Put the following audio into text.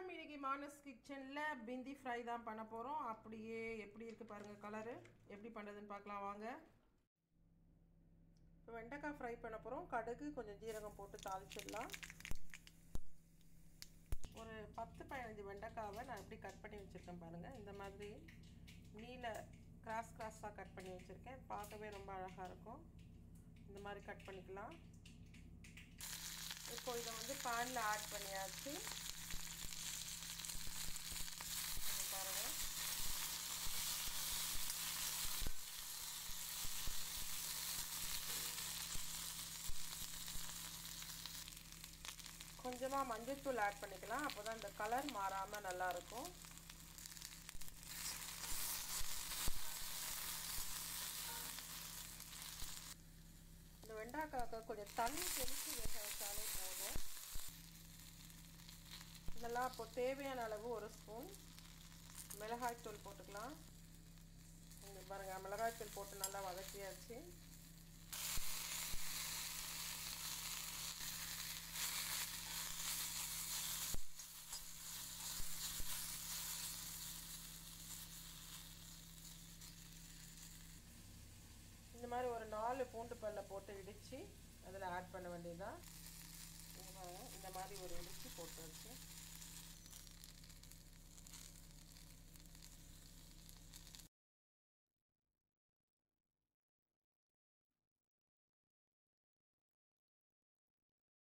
வணக்கம் இன்னைக்கு மானஸ் கிச்சனில் பிந்தி ஃப்ரை தான் பண்ண போகிறோம் அப்படியே எப்படி இருக்குது பாருங்கள் கலரு எப்படி பண்ணுறதுன்னு பார்க்கலாம் வாங்க இப்போ வெண்டைக்காய் ஃப்ரை பண்ண போகிறோம் கடுகு கொஞ்சம் ஜீரகம் போட்டு தாளிச்சிடலாம் ஒரு பத்து பதினஞ்சு வெண்டைக்காவை நான் எப்படி கட் பண்ணி வச்சுருக்கேன் பாருங்கள் இந்த மாதிரி நீல கிராஸ் கிராஸாக கட் பண்ணி வச்சுருக்கேன் பார்க்கவே ரொம்ப அழகாக இருக்கும் இந்த மாதிரி கட் பண்ணிக்கலாம் இப்போ இதை வந்து பேனில் ஆட் பண்ணியாச்சு பாருங்கள் கொஞ்சமாக மஞ்சள்தூள் ஆட் பண்ணிக்கலாம் அப்போ தான் இந்த கலர் மாறாமல் நல்லாயிருக்கும் இந்த வெண்டைக்காய்க்கு கொஞ்சம் தண்ணி தெளித்து வேக வச்சாலே போதும் இதெல்லாம் இப்போ தேவையான அளவு ஒரு ஸ்பூன் மிளகாய்த்தூள் போட்டுக்கலாம் இங்கே பாருங்கள் மிளகாய்த்தூள் போட்டு நல்லா வதக்கியாச்சு இந்த மாதிரி ஒரு நாலு பூண்டு பல்லை போட்டு இடித்து அதில் ஆட் பண்ண வேண்டியதுதான் இந்த மாதிரி ஒரு இடித்து போட்டு